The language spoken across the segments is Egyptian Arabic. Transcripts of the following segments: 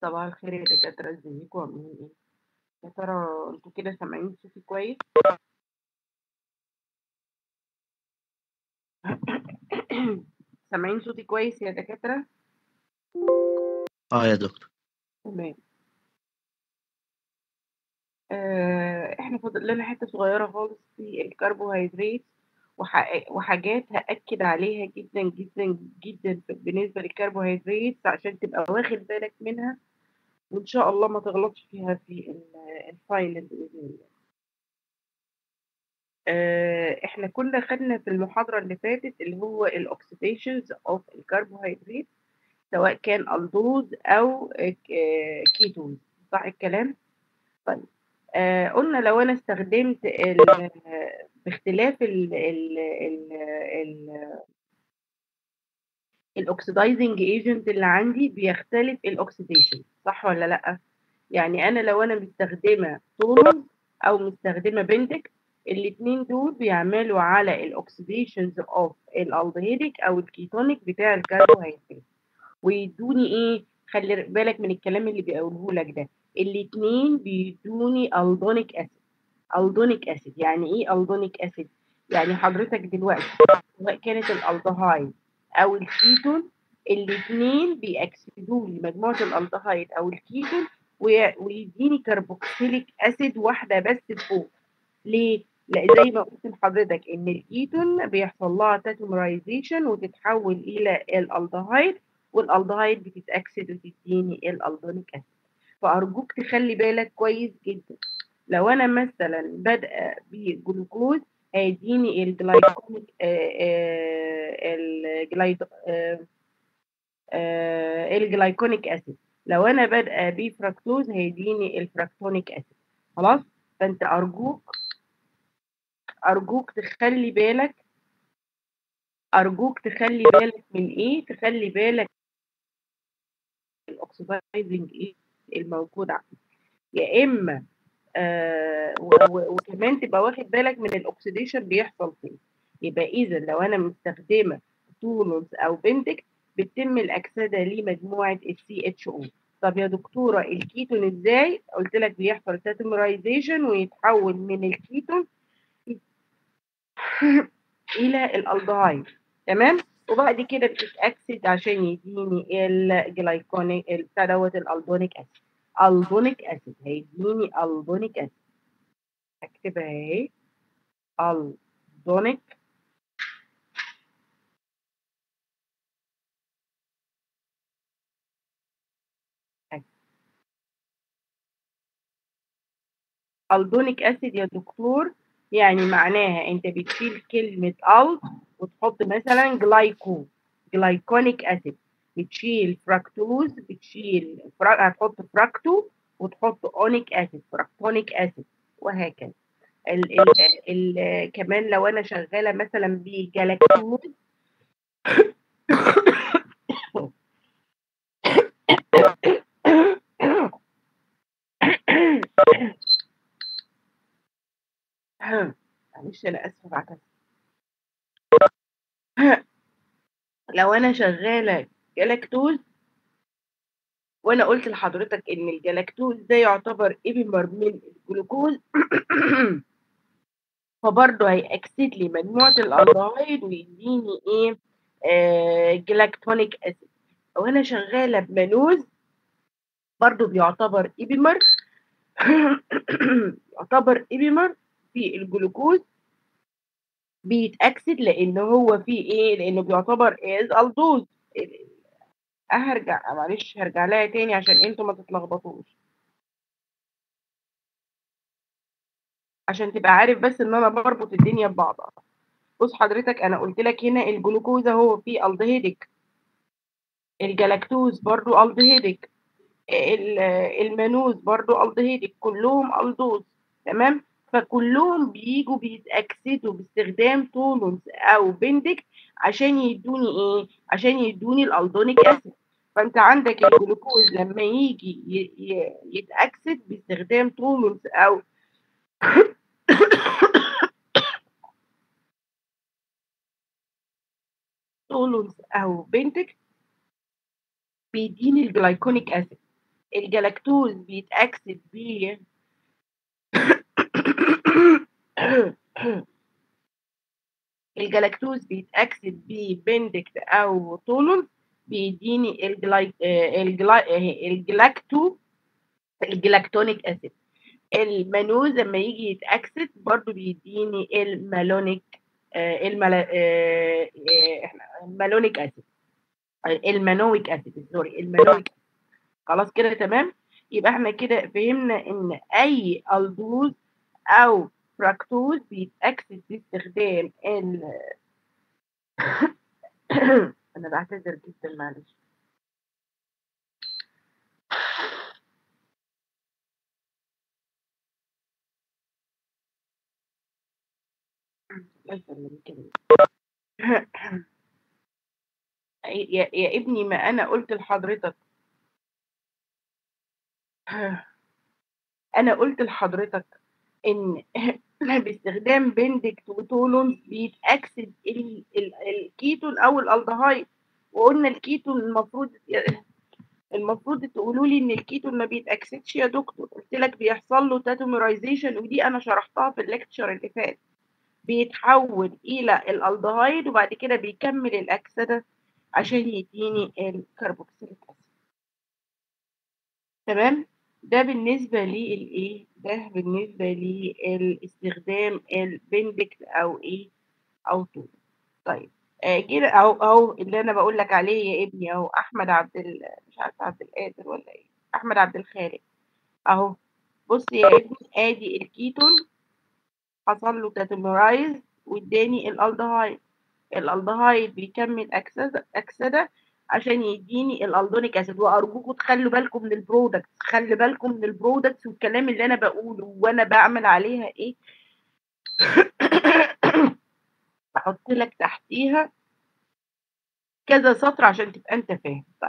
صباح الخير يا دكاترة ازيكم عاملين ايه؟ يا ترى انتوا كده سامعين صوتي كويس؟ سامعين صوتي كويس يا دكاترة؟ اه يا دكتور تمام آه احنا فاضل لنا حتة صغيرة خالص في الكربوهيدرات وح- وحاجات هأكد عليها جدا جدا جدا بالنسبة للكربوهيدرات عشان تبقى واخد بالك منها وإن شاء الله ما تغلطش فيها في ال- الفاينل بإذن الله. آه، احنا كنا خدنا في المحاضرة اللي فاتت اللي هو الاوكسيديشنز اوف الكربوهيدرات سواء كان الدوز او كيتوز صح الكلام؟ طيب آه قلنا لو انا استخدمت ال- باختلاف ال ال ال ال الاوكسيدايزنج ايجنت اللي عندي بيختلف الاوكسيديشن صح ولا لا؟ يعني انا لو انا مستخدمه تونز او مستخدمه بنتك الاثنين دول بيعملوا على الاوكسيديشنز اوف الالدهيديك او الكيتونيك بتاع الكربوهيدرات ويدوني ايه خلي بالك من الكلام اللي بيقوله لك ده الاثنين بيدوني الدونيك اسيد الدونيك اسيد يعني ايه الدونيك اسيد يعني حضرتك دلوقتي سواء كانت الالدهايد او الكيتون الاثنين بيأكسدوا لي مجموعه الالدهايد او الكيتون وي- ويديني كربوكسيليك اسيد واحده بس فوق ليه؟ لا زي ما قلت لحضرتك ان الكيتون بيحصل لها تاتومرايزيشن وتتحول الى الالدهايد والالدهايد بتتاكسد وتديني الالدونيك اسيد فارجوك تخلي بالك كويس جدا لو انا مثلا بادئه بجلوكوز هيديني الجلايكونيك الجلايد الجلايكونيك اسيد لو انا بادئه بفركتوز هيديني الفراكتونيك اسيد خلاص فانت ارجوك ارجوك تخلي بالك ارجوك تخلي بالك من ايه تخلي بالك الاوكسيدايزنج ايه الموجود عندك يا اما آه و- و- وكمان تبقى واخد بالك من الاكسيديشن بيحصل فين يبقى اذا لو انا مستخدمه تولونز او بنتك بتتم الاكسده لمجموعه السي اتش او طب يا دكتوره الكيتون ازاي قلت لك بيحصل تاتومرايزيشن ويتحول من الكيتون الى الالدهايد تمام وبعد كده بتتاكسد عشان يديني الجلايكونيك بتاع دوت الالدونيك اسيد الدونيك اسيد هيديني الدونيك اسيد اكتبها اهي الدونيك اسيد الدونيك اسيد يا دكتور يعني معناها انت بتشيل كلمه ال وتحط مثلا جلايكو جلايكونيك اسيد بتشيل فراكتوز بتشيل فرا... هتحط فراكتو وتحط اونيك اسيد فراكتونيك اسيد وهكذا ال ال ال كمان لو انا شغاله مثلا بجلاكتوز معلش انا اسفه على لو انا شغاله جلاكتوز وانا قلت لحضرتك ان الجلاكتوز ده يعتبر ابيمر من الجلوكوز فبرضه هيأكسد لي مجموعة الألدهايد ويديني إيه آه جلاكتونيك أسيد لو أنا شغالة بمانوز برضه بيعتبر إبيمر يعتبر إبيمر في الجلوكوز بيتأكسد لأن هو فيه إيه لأنه بيعتبر إز ألدوز هرجع معلش هرجع لها تاني عشان انتوا ما تتلخبطوش عشان تبقى عارف بس ان انا بربط الدنيا ببعضها بص حضرتك انا قلت لك هنا الجلوكوز هو فيه الدهيدك الجلاكتوز برضو الدهيدك ال- المانوز برضو الدهيدك كلهم الدوز تمام فكلهم بيجوا بيتأكسدوا باستخدام تولونز او بندك عشان يدوني ايه عشان يدوني الالدونيك اسيد فانت عندك الجلوكوز لما يجي ي- ي- يتأكسد باستخدام تولونز او تولونز او بنتك بيديني الجلايكونيك اسيد الجلاكتوز بيتأكسد ب الجلاكتوز بيتأكسد ببندكت أو تولون بيديني الجلاي... آه، الجلا... آه، الجلاكتو الجلاكتونيك أسيد المانوز لما يجي يتأكسد برضو بيديني المالونيك آه، الملا... آه، آه، احنا المالونيك أسيد المانويك أسيد سوري المانويك خلاص كده تمام يبقى احنا كده فهمنا ان اي الدوز او فراكتوز بيتأكسد باستخدام ال انا بعتذر جدا معلش الله يسلمك كده. يا يا ابني ما انا قلت لحضرتك انا قلت لحضرتك ان باستخدام بندكت وتولون بيتاكسد ال- ال- الكيتون او الالدهايد وقلنا الكيتون المفروض المفروض تقولوا لي ان الكيتون ما بيتاكسدش يا دكتور قلت لك بيحصل له تاتوميرايزيشن ودي انا شرحتها في الليكتشر اللي فات بيتحول الى الالدهايد وبعد كده بيكمل الاكسده عشان يديني الكربوكسيليك اسيد تمام ده بالنسبه للايه ده بالنسبه للاستخدام البندكت او ايه او طول طيب آه كده اهو اهو اللي انا بقول لك عليه يا ابني اهو احمد عبد ال... مش عارفه عبد القادر ولا ايه احمد عبد الخالق اهو بص يا ابني ادي الكيتون حصل له تاتومرايز واداني الالدهايد الالدهايد بيكمل اكسده اكسده عشان يديني الالدونيك اسيد وارجوكم تخلوا بالكم من البرودكتس خلي بالكم من البرودكتس والكلام اللي انا بقوله وانا بعمل عليها ايه احط لك تحتيها كذا سطر عشان تبقى انت فاهم طيب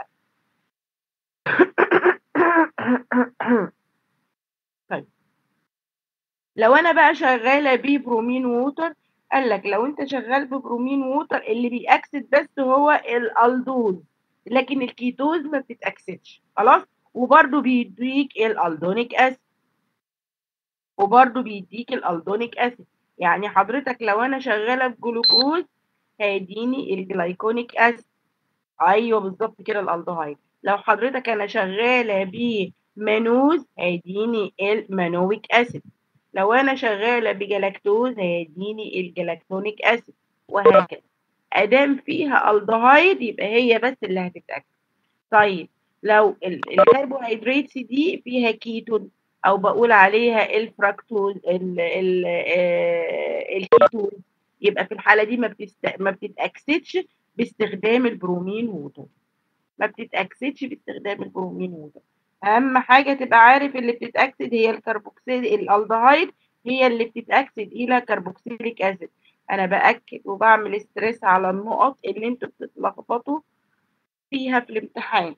طيب لو انا بقى شغاله ببرومين ووتر قال لك لو انت شغال ببرومين ووتر اللي بيأكسد بس هو الالدوز لكن الكيتوز ما بتتأكسدش خلاص وبرده بيديك الالدونيك اسيد وبرده بيديك الالدونيك اسيد يعني حضرتك لو انا شغاله بجلوكوز هيديني الجلايكونيك اسيد ايوه بالظبط كده الالدهايد لو حضرتك انا شغاله بمانوز هيديني المانويك اسيد لو انا شغاله بجلاكتوز هيديني الجلاكتونيك اسيد وهكذا ادام فيها الدهايد يبقى هي بس اللي هتتاكد طيب لو ال- الكربوهيدرات دي فيها كيتون او بقول عليها الفراكتوز ال ال آه، الكيتون يبقى في الحاله دي ما بتست... ما بتتاكسدش باستخدام البرومين ووتر ما بتتاكسدش باستخدام البرومين ووتر اهم حاجه تبقى عارف اللي بتتاكسد هي الكربوكسيل الالدهايد هي اللي بتتاكسد الى كربوكسيليك اسيد انا باكد وبعمل ستريس على النقط اللي انتوا بتتلخبطوا فيها في الامتحان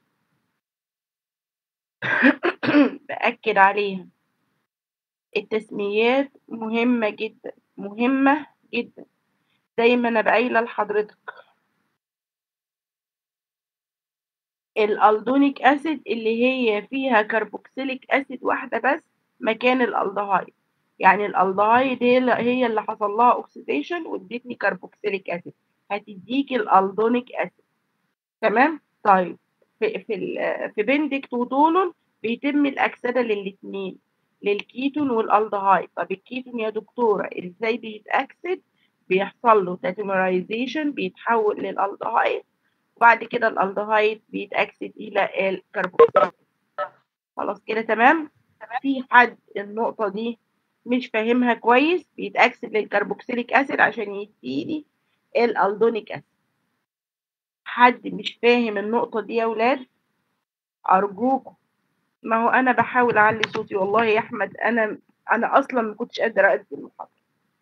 باكد عليها التسميات مهمه جدا مهمه جدا زي ما انا قايله لحضرتك الالدونيك اسيد اللي هي فيها كربوكسيليك اسيد واحده بس مكان الالدهايد يعني الالدهايد هي اللي هي اللي حصل لها اوكسيديشن وادتني كربوكسيليك اسيد هتديك الالدونيك اسيد تمام طيب في في ال- في بندكت وتولون بيتم الاكسده للاثنين للكيتون والالدهايد طب الكيتون يا دكتوره ازاي بيتاكسد بيحصل له تاتومرايزيشن بيتحول للالدهايد وبعد كده الالدهايد بيتاكسد الى الكربوكسيل خلاص كده تمام في حد النقطه دي مش فاهمها كويس بيتاكسد للكربوكسيليك اسيد عشان يديني الالدونيك اسيد حد مش فاهم النقطه دي يا ولاد ارجوكم ما هو انا بحاول اعلي صوتي والله يا احمد انا انا اصلا ما كنتش قادره ادي المحاضره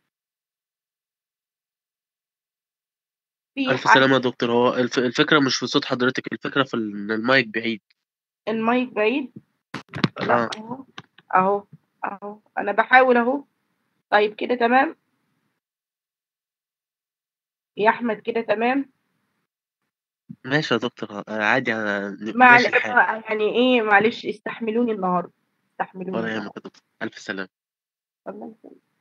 في ألف حد سلامة يا دكتور هو الف... الفكرة مش في صوت حضرتك الفكرة في إن المايك بعيد المايك بعيد لا اه اهو اهو اهو انا بحاول اهو طيب كده تمام يا احمد كده تمام ماشي يا دكتور آه، عادي أنا ن- مع ماشي الحال يعني ايه معلش استحملوني النهارده استحملوني ولا النهارده يهمك يا دكتور ألف سلامة الله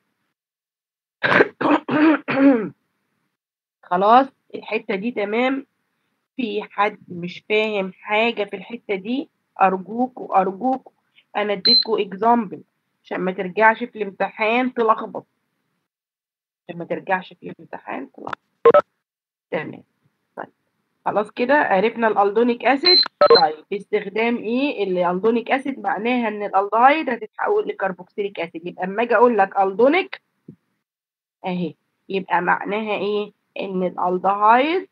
يسلمك. خلاص الحتة دي تمام في حد مش فاهم حاجة في الحتة دي أرجوكوا أرجوكوا أنا اديتكوا اكزامبل عشان ما ترجعش في الامتحان تلخبط عشان ما ترجعش في الامتحان تلخبط تمام طيب خلاص كده عرفنا الالدونيك اسيد طيب باستخدام ايه الالدونيك اسيد معناها ان الالدهايد هتتحول لكربوكسيليك اسيد يبقى اما اجي اقول لك الدونيك اهي يبقى معناها ايه ان الالدهايد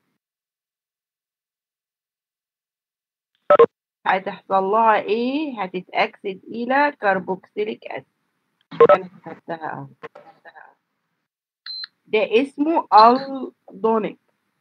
هتحصل لها ايه هتتأكسد الى كربوكسيليك اسيد انا كتبتها اهو ده اسمه الدونيك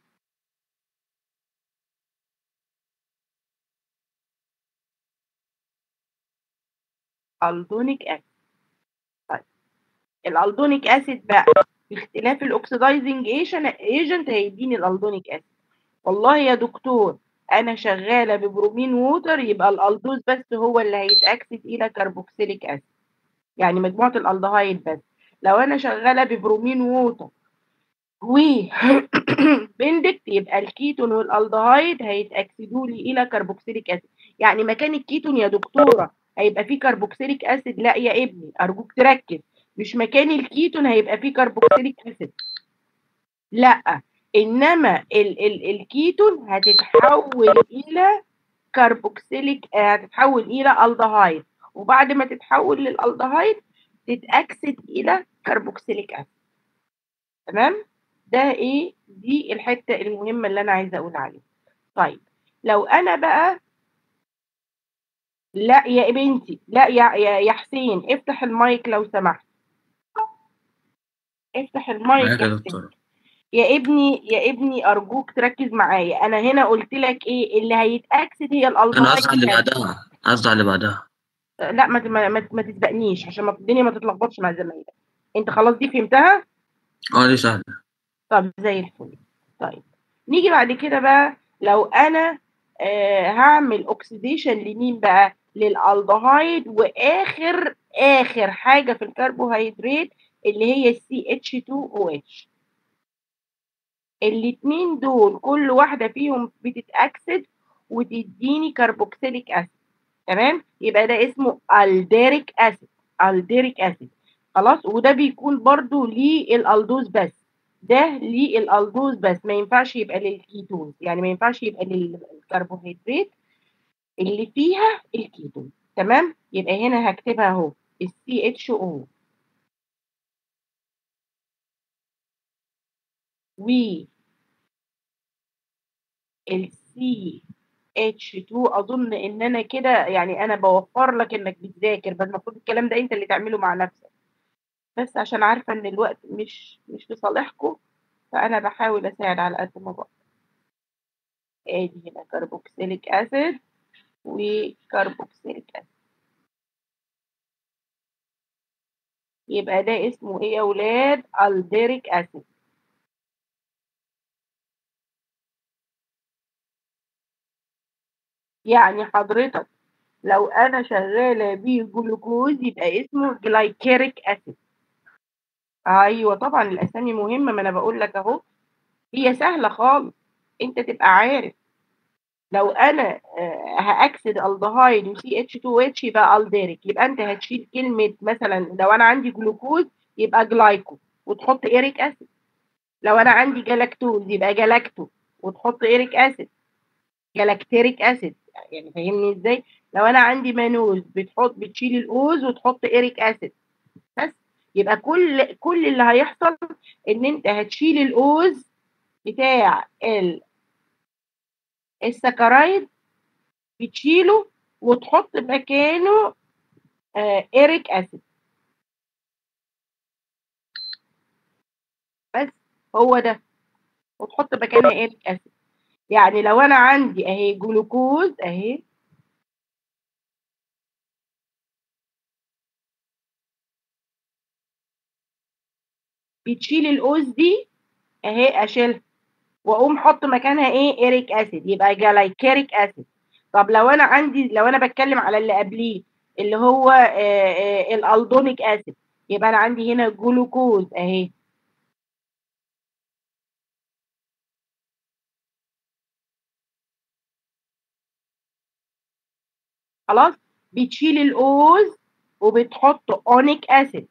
الدونيك اسيد طيب الالدونيك اسيد بقى باختلاف الاكسدايزنج ايجنت هيديني الالدونيك اسيد والله يا دكتور انا شغاله ببرومين ووتر يبقى الالدوز بس هو اللي هيتاكسد الى كربوكسيليك اسيد يعني مجموعه الالدهايد بس لو انا شغاله ببرومين ووتر و بندكت يبقى الكيتون والالدهايد هيتاكسدوا لي الى كربوكسيليك اسيد يعني مكان الكيتون يا دكتوره هيبقى فيه كربوكسيليك اسيد لا يا ابني ارجوك تركز مش مكان الكيتون هيبقى فيه كربوكسيليك اسيد لا انما ال ال الكيتون هتتحول الى كربوكسيليك آه، هتتحول الى الدهايد وبعد ما تتحول للالدهايد تتاكسد الى كربوكسيليك اسيد تمام ده ايه دي الحته المهمه اللي انا عايزه اقول عليها طيب لو انا بقى لا يا بنتي لا يا يا يا حسين افتح المايك لو سمحت افتح المايك معاك يا يا حسين دكتور يا ابني يا ابني ارجوك تركز معايا انا هنا قلت لك ايه اللي هيتاكسد هي انا الالدهايد قصدي على اللي بس. بعدها قصدي على اللي بعدها لا ما ما, ما, ما تسبقنيش عشان ما الدنيا ما تتلخبطش مع زمايلك انت خلاص دي فهمتها اه دي سهلة طب زي الفل طيب نيجي بعد كده بقى لو انا آه هعمل اوكسيديشن لمين بقى للالدهايد واخر اخر حاجه في الكربوهيدرات اللي هي السي اتش 2 او اتش الاتنين دول كل واحده فيهم بتتاكسد وتديني كربوكسيليك اسيد تمام يبقى ده اسمه الديريك اسيد الديريك اسيد خلاص وده بيكون برضو للالدوز بس ده للالدوز بس ما ينفعش يبقى للكيتون يعني ما ينفعش يبقى للكربوهيدرات اللي فيها الكيتون تمام يبقى هنا هكتبها اهو السي اتش او و السي اتش 2 اظن ان انا كده يعني انا بوفر لك انك بتذاكر بس المفروض الكلام ده انت اللي تعمله مع نفسك بس عشان عارفه ان الوقت مش مش في صالحكم فانا بحاول اساعد على قد ما بقدر ادي هنا كربوكسيليك اسيد وكربوكسيليك اسيد يبقى ده اسمه ايه يا اولاد الديريك اسيد يعني حضرتك لو انا شغاله بيه جلوكوز يبقى اسمه جلايكيريك اسيد ايوه طبعا الاسامي مهمه ما انا بقول لك اهو هي سهله خالص انت تبقى عارف لو انا آه، هاكسد الدهايد وسي اتش 2 اتش يبقى الديريك يبقى انت هتشيل كلمه مثلا لو انا عندي جلوكوز يبقى جلايكو وتحط ايريك اسيد لو انا عندي جلاكتوز يبقى جلاكتو وتحط ايريك اسيد جلاكتيريك اسيد يعني فاهمني ازاي لو انا عندي مانوز بتحط بتشيل الاوز وتحط ايريك اسيد بس يبقى كل كل اللي هيحصل ان انت هتشيل الاوز بتاع ال السكرايد بتشيله وتحط مكانه آه ايريك اسيد بس هو ده وتحط مكانها ايريك اسيد يعني لو انا عندي اهي جلوكوز اهي بتشيل الاوز دي اهي اشيلها واقوم حط مكانها ايه ايريك اسيد يبقى جلايكيريك اسيد طب لو انا عندي لو انا بتكلم على اللي قبليه اللي هو آه، آه، الالدونيك اسيد يبقى انا عندي هنا جلوكوز اهي خلاص بتشيل الاوز وبتحط اونيك اسيد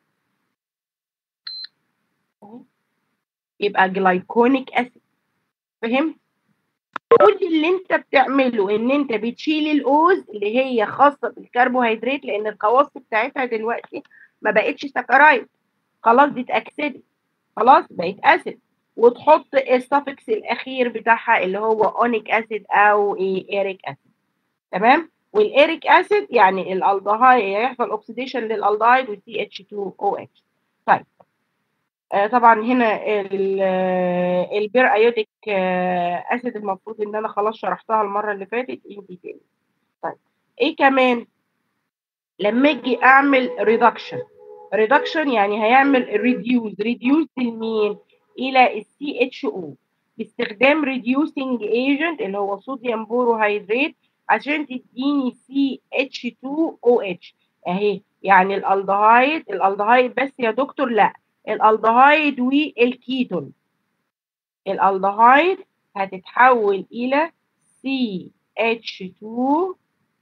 يبقى جلايكونيك اسيد فهمت كل اللي انت بتعمله ان انت بتشيل الاوز اللي هي خاصه بالكربوهيدرات لان الخواص بتاعتها دلوقتي ما بقتش سكرايد خلاص دي اتاكسدت خلاص بقت اسيد وتحط السفكس الاخير بتاعها اللي هو اونيك اسيد او ايه ايريك اسيد تمام والايريك اسيد يعني الالدهايد هيحصل اوكسيديشن للالدهايد والسي اتش 2 او اتش طيب آه، طبعا هنا ال- آه، البير ايوديك آه، اسيد المفروض ان انا خلاص شرحتها المره اللي فاتت ان ديتيل طيب ايه كمان لما اجي اعمل ريدكشن ريدكشن يعني هيعمل ريديوز ريديوز لمين الى السي اتش او باستخدام ريديوسنج ايجنت اللي هو صوديوم بوروهيدرات عشان تديني سي اتش 2 او اتش اهي يعني الالدهايد الالدهايد بس يا دكتور لا الالدهايد والكيتون الالدهايد هتتحول الى سي اتش 2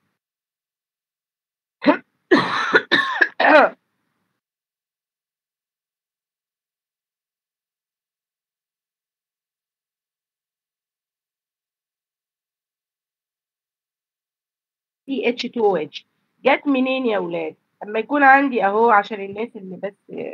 سي اتش 2 او اتش جت منين يا ولاد اما يكون عندي اهو عشان الناس اللي بس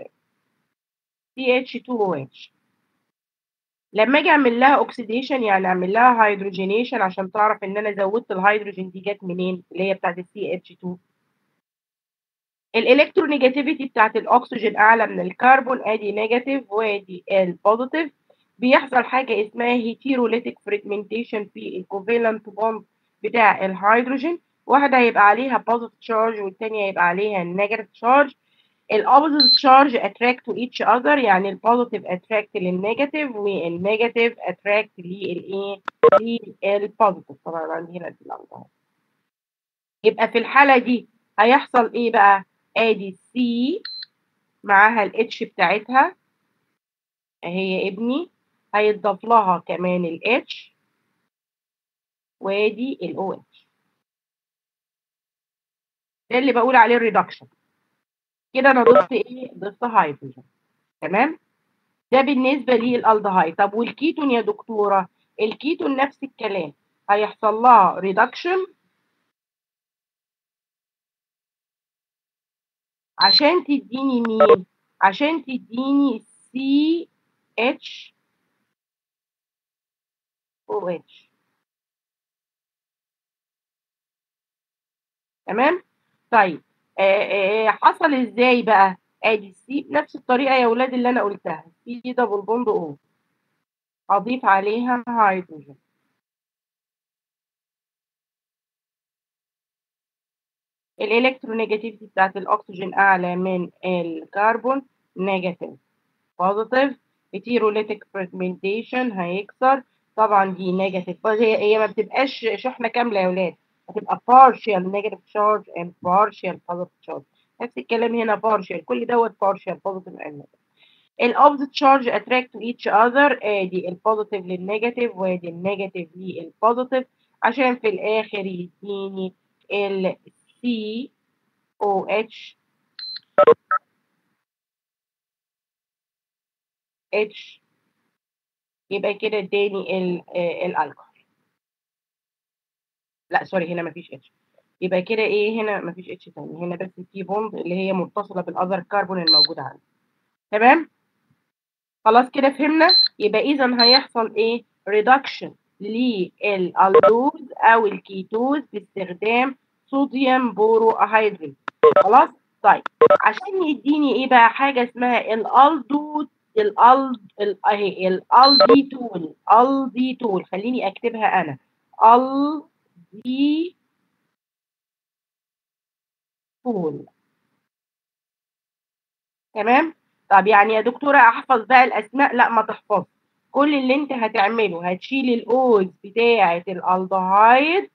سي اتش 2 او اتش لما اجي اعمل لها اوكسيديشن يعني اعمل لها هيدروجينيشن عشان تعرف ان انا زودت الهيدروجين دي جت منين اللي هي بتاعت السي اتش 2 الالكترونيجاتيفيتي بتاعت الاكسجين اعلى من الكربون ادي نيجاتيف وادي البوزيتيف بيحصل حاجه اسمها هيتيروليتيك فريجمنتيشن في الكوفالنت بوند بتاع الهيدروجين واحده هيبقى عليها بوزيتيف تشارج والثانيه هيبقى عليها نيجاتيف تشارج الاوبوزيت تشارج اتراكت تو ايتش اذر يعني البوزيتيف اتراكت للنيجاتيف والنيجاتيف اتراكت للايه للبوزيتيف طبعا عندي هنا الأربعة. يبقى في الحاله دي هيحصل ايه بقى ادي سي معاها الاتش بتاعتها اهي يا ابني هيتضاف لها كمان الاتش وادي الاو اتش ده اللي بقول عليه الريدكشن كده انا ضفت ايه ضفت هيدروجين تمام ده بالنسبه للالدهايد طب والكيتون يا دكتوره الكيتون نفس الكلام هيحصل لها ريدكشن عشان تديني مين عشان تديني سي اتش او اتش تمام طيب آه آه حصل ازاي بقى ادي السي بنفس الطريقه يا ولاد اللي انا قلتها سي دبل بوند او اضيف عليها هيدروجين الالكترونيجاتيفيتي بتاعت الاكسجين اعلى من الكربون نيجاتيف بوزيتيف هيتيروليتيك فريجمنتيشن هيكسر طبعا دي نيجاتيف هي هي ما بتبقاش شحنه كامله يا ولاد هتبقى partial negative charge and partial positive charge نفس الكلام هنا partial كل دوت partial positive and negative الاوبزيت تشارج اتراكت تو ايتش اذر ادي البوزيتيف للنيجاتيف وادي النيجاتيف للبوزيتيف عشان في الاخر يديني ال سي او اتش اتش يبقى كده اداني الالكحول لا سوري هنا مفيش اتش يبقى كده ايه هنا مفيش اتش تاني هنا بس في بوند اللي هي متصله بالاذر كربون الموجود عندي تمام خلاص كده فهمنا يبقى اذا هيحصل ايه ريدكشن للالدوز او الكيتوز باستخدام صوديوم بوروهيدرات خلاص طيب عشان يديني ايه بقى حاجه اسمها الالدو الالد ال- اهي الالديتول الديتول خليني اكتبها انا الدي تول تمام طب يعني يا دكتوره احفظ بقى الاسماء لا ما تحفظ كل اللي انت هتعمله هتشيل الاوز بتاعه الالدهايد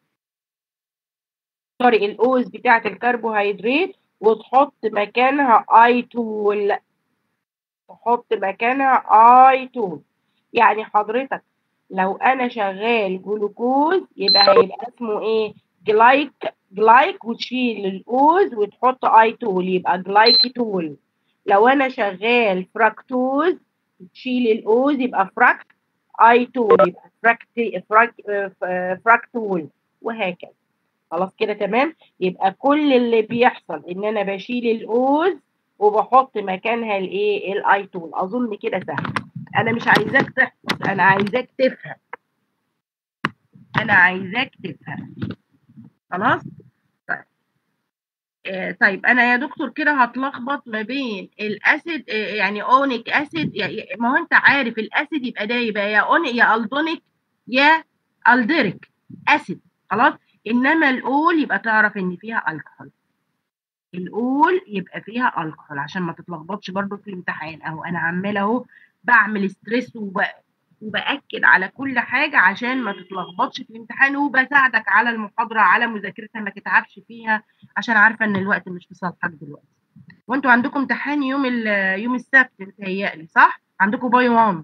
سوري الاوز بتاعه الكربوهيدرات وتحط مكانها اي تول تحط مكانها اي تول يعني حضرتك لو انا شغال جلوكوز يبقى هيبقى اسمه ايه جلايك جلايك وتشيل الاوز وتحط اي تول يبقى جلايكيتول لو انا شغال فراكتوز تشيل الاوز يبقى فراك اي تول يبقى فراكتي فراك فراكتول وهكذا خلاص كده تمام يبقى كل اللي بيحصل ان انا بشيل الاوز وبحط مكانها الايه الايتون اظن كده سهل انا مش عايزاك تحفظ انا عايزاك تفهم انا عايزاك تفهم خلاص طيب آه طيب انا يا دكتور كده هتلخبط ما بين الاسيد آه يعني اونيك اسيد يعني ما هو انت عارف الاسيد يبقى ده يبقى يا اونيك يا الدونيك يا الديريك اسيد خلاص انما الاول يبقى تعرف ان فيها الكحول الاول يبقى فيها الكحول عشان ما تتلخبطش برضو في الامتحان اهو انا عماله اهو بعمل ستريس وب... وباكد على كل حاجه عشان ما تتلخبطش في الامتحان وبساعدك على المحاضره على مذاكرتها ما تتعبش فيها عشان عارفه ان الوقت مش في صالحك دلوقتي وانتوا عندكم امتحان يوم يوم السبت متهيألي صح عندكم باي 1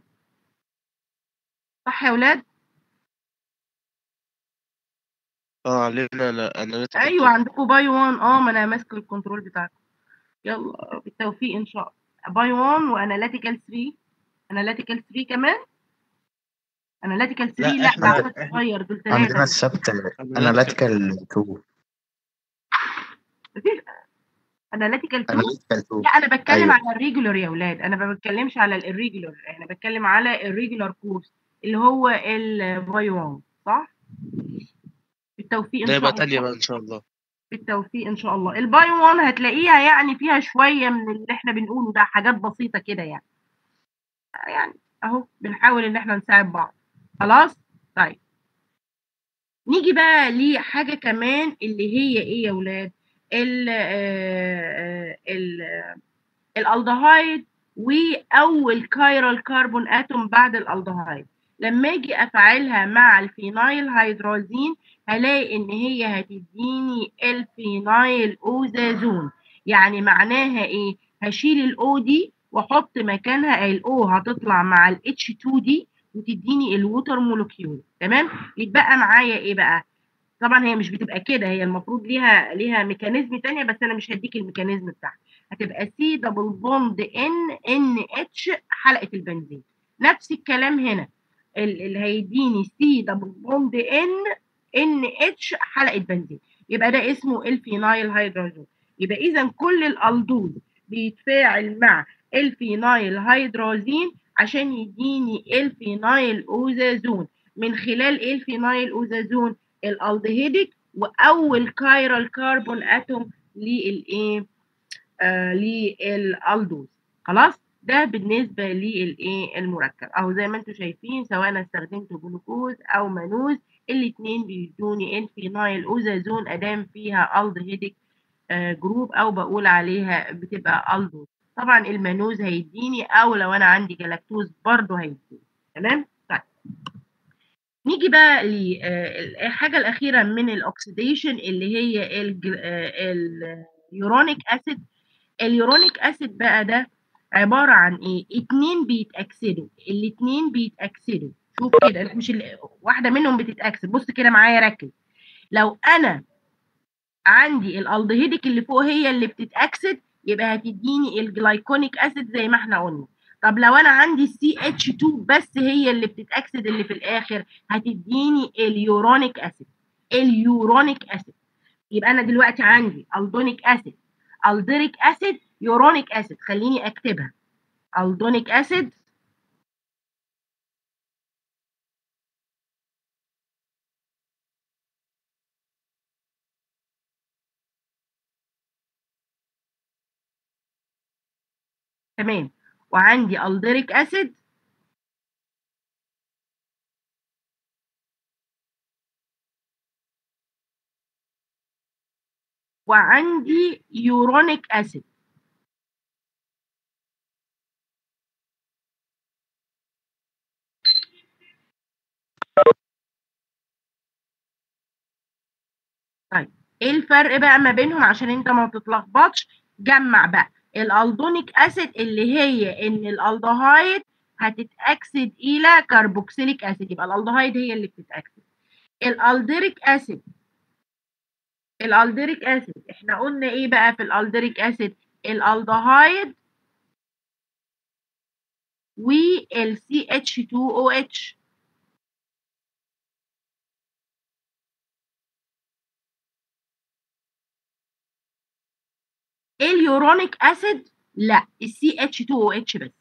صح يا ولاد اه علينا اناليتيكال ايوه عندكم باي 1 اه ما انا ماسك الكنترول بتاعكم يلا بالتوفيق ان شاء الله باي 1 واناليتيكال 3 اناليتيكال 3 كمان اناليتيكال 3 لا، لا إحنا- ده عدد صغير دول عندنا ثلاثه السبت اناليتيكال 2 اناليتيكال 2 اناليتيكال 2 لا انا بتكلم أيوة. على الريجولار يا اولاد انا ما بتكلمش على الريجولار انا بتكلم على الريجولار كورس اللي هو الباي 1 صح بالتوفيق ان ده شاء يبقى الله تانية بقى ان شاء الله بالتوفيق ان شاء الله الباي 1 هتلاقيها يعني فيها شويه من اللي احنا بنقوله ده حاجات بسيطه كده يعني يعني اهو بنحاول ان احنا نساعد بعض خلاص طيب نيجي بقى لحاجه كمان اللي هي ايه يا ولاد ال ال الالدهايد واول كايرال كربون اتوم بعد الالدهايد لما اجي افعلها مع الفينايل هيدرازين هلاقي ان هي هتديني الفينايل اوزازون يعني معناها ايه هشيل الاو دي واحط مكانها الاو هتطلع مع الاتش 2 دي وتديني الووتر مولكيول تمام يتبقى معايا ايه بقى طبعا هي مش بتبقى كده هي المفروض ليها ليها ميكانيزم تانية بس انا مش هديك الميكانيزم بتاعها هتبقى سي دبل بوند ان ان اتش حلقه البنزين نفس الكلام هنا ال- اللي هيديني سي دبل بوند ان ان اتش حلقه بنزين يبقى ده اسمه الفينايل هيدروجين يبقى اذا كل الالدوز بيتفاعل مع الفينايل هيدرازين عشان يديني الفينايل اوزازون من خلال ايه الفينايل اوزازون الالدهيدك واول كايرال كربون اتوم للايه آه للالدوز خلاص ده بالنسبه للايه المركب اهو زي ما انتم شايفين سواء انا استخدمت جلوكوز او مانوز الاثنين بيدوني الفينايل اوزازون ادام فيها الدهيدك آه جروب او بقول عليها بتبقى الدوز طبعا المانوز هيديني او لو انا عندي جلاكتوز برضه هيديني تمام طيب نيجي بقى للحاجه الاخيره من الاكسيديشن اللي هي اليورونيك اسيد اليورونيك اسيد بقى ده عباره عن ايه اتنين بيتاكسدوا الاتنين بيتاكسدوا شوف كده مش ال- واحده منهم بتتاكسد بص كده معايا ركز لو انا عندي الالدهيدك اللي فوق هي اللي بتتاكسد يبقى هتديني الجلايكونيك اسيد زي ما احنا قلنا طب لو انا عندي سي اتش 2 بس هي اللي بتتاكسد اللي في الاخر هتديني اليورونيك اسيد اليورونيك اسيد يبقى انا دلوقتي عندي الدونيك اسيد الديريك اسيد يورونيك اسيد خليني اكتبها الدونيك اسيد تمام وعندي الديريك اسيد وعندي يورونيك اسيد ايه الفرق بقى ما بينهم عشان انت ما تتلخبطش جمع بقى الالدونيك اسيد اللي هي ان الالدهايد هتتاكسد الى كربوكسيليك اسيد يبقى الالدهايد هي اللي بتتاكسد الالديريك اسيد الالديريك اسيد احنا قلنا ايه بقى في الالديريك اسيد الالدهايد وال CH2OH اليورونيك اسيد لا ال CH2OH بس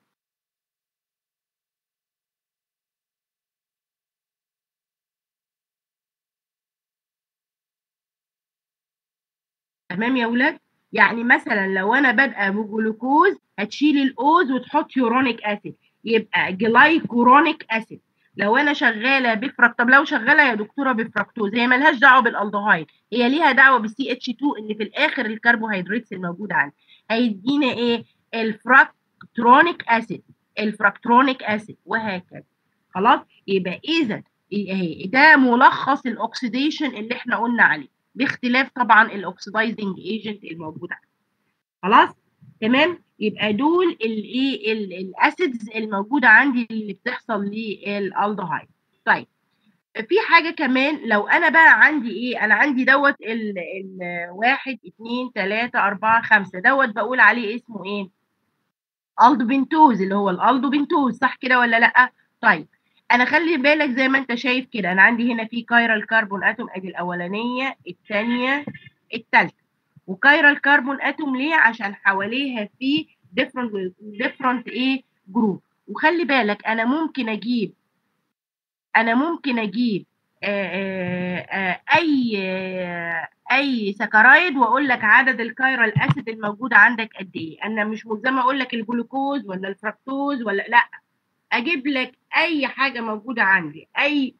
تمام يا ولاد يعني مثلا لو انا بادئه بجلوكوز هتشيل الاوز وتحط يورونيك اسيد يبقى جلايكورونيك اسيد لو انا شغاله بفرق طب لو شغاله يا دكتوره بفركتوز هي ملهاش دعوه بالالدهايد هي ليها دعوه بالسي اتش 2 اللي في الاخر الكربوهيدرات الموجوده عندي هيدينا ايه الفراكترونيك اسيد الفراكترونيك اسيد وهكذا خلاص يبقى اذا اهي ده ملخص الاكسيديشن اللي احنا قلنا عليه باختلاف طبعا الاكسدايزنج ايجنت الموجود عندي خلاص تمام يبقى دول الايه الاسيدز الموجوده عندي اللي بتحصل للالدهايد طيب في حاجه كمان لو انا بقى عندي ايه انا عندي دوت ال ال واحد اتنين تلاته اربعه خمسه دوت بقول عليه اسمه ايه الدوبنتوز اللي هو الالدوبنتوز صح كده ولا لا طيب انا خلي بالك زي ما انت شايف كده انا عندي هنا في كايرال كربون اتوم ادي الاولانيه الثانيه الثالثه وكايرال كربون اتوم ليه عشان حواليها في ديفرنت ديفرنت ايه جروب وخلي بالك انا ممكن اجيب انا ممكن اجيب آآ آآ اي آآ اي سكرايد واقول لك عدد الكايرال اسيد الموجود عندك قد ايه انا مش ملزمه اقول لك الجلوكوز ولا الفركتوز ولا لا اجيب لك اي حاجه موجوده عندي اي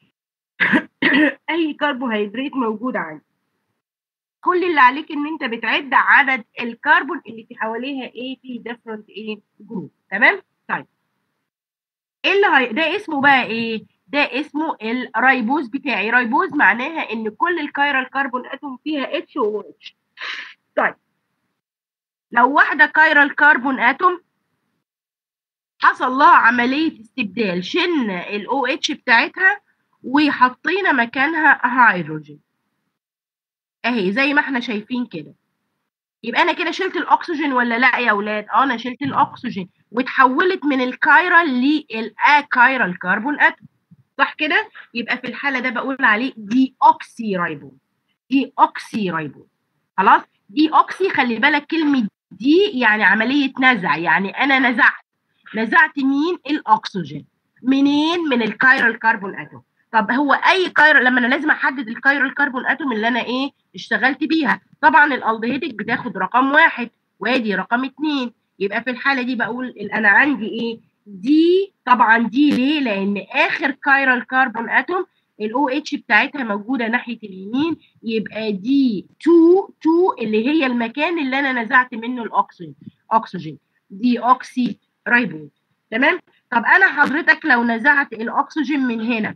اي كربوهيدرات موجود عندي كل اللي عليك ان انت بتعد عدد الكربون اللي في حواليها ايه في ديفرنت ايه جروب تمام طيب ايه اللي هي... ده اسمه بقى ايه ده اسمه الرايبوز بتاعي رايبوز معناها ان كل الكايرال كربون اتوم فيها اتش و اتش طيب لو واحده كايرال كربون اتوم حصل لها عمليه استبدال شلنا الاو اتش بتاعتها وحطينا مكانها هيدروجين اهي زي ما احنا شايفين كده يبقى انا كده شلت الاكسجين ولا لا يا اولاد اه انا شلت الاكسجين وتحولت من الكايرال للاكايرال كربون اتوم صح كده يبقى في الحاله ده بقول عليه دي اوكسي رايبوز دي اوكسي رايبوز خلاص دي اوكسي خلي بالك كلمه دي يعني عمليه نزع يعني انا نزعت نزعت مين الاكسجين منين من الكايرال كربون اتوم طب هو اي كايرال لما انا لازم احدد الكايرال كربون اتوم اللي انا ايه اشتغلت بيها طبعا الالدهيدك بتاخد رقم واحد وادي رقم اتنين يبقى في الحاله دي بقول انا عندي ايه دي طبعا دي ليه لان اخر كايرال كربون اتوم الاو اتش بتاعتها موجوده ناحيه اليمين يبقى دي 2 2 اللي هي المكان اللي انا نزعت منه الاكسجين اكسجين دي اوكسي رايبوز تمام طب انا حضرتك لو نزعت الاكسجين من هنا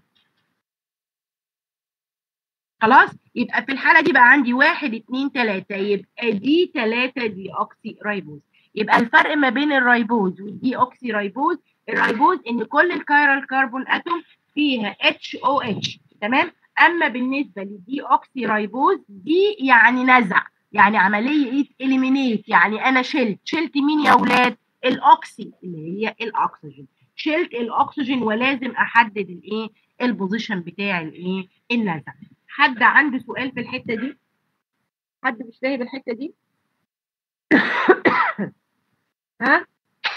خلاص يبقى في الحاله دي بقى عندي واحد اتنين تلاته يبقى دي تلاته دي اوكسي رايبوز يبقى الفرق ما بين الرايبوز والدي اوكسي رايبوز الرايبوز ان كل الكايرال كربون اتوم فيها اتش او اتش تمام اما بالنسبه للدي اوكسي رايبوز دي يعني نزع يعني عمليه اليمينيت يعني انا شلت شلت مين يا اولاد الاوكسي اللي هي الاكسجين شلت الاكسجين ولازم احدد الايه البوزيشن بتاع الايه النزع حد عنده سؤال في الحته دي حد مش فاهم الحته دي ها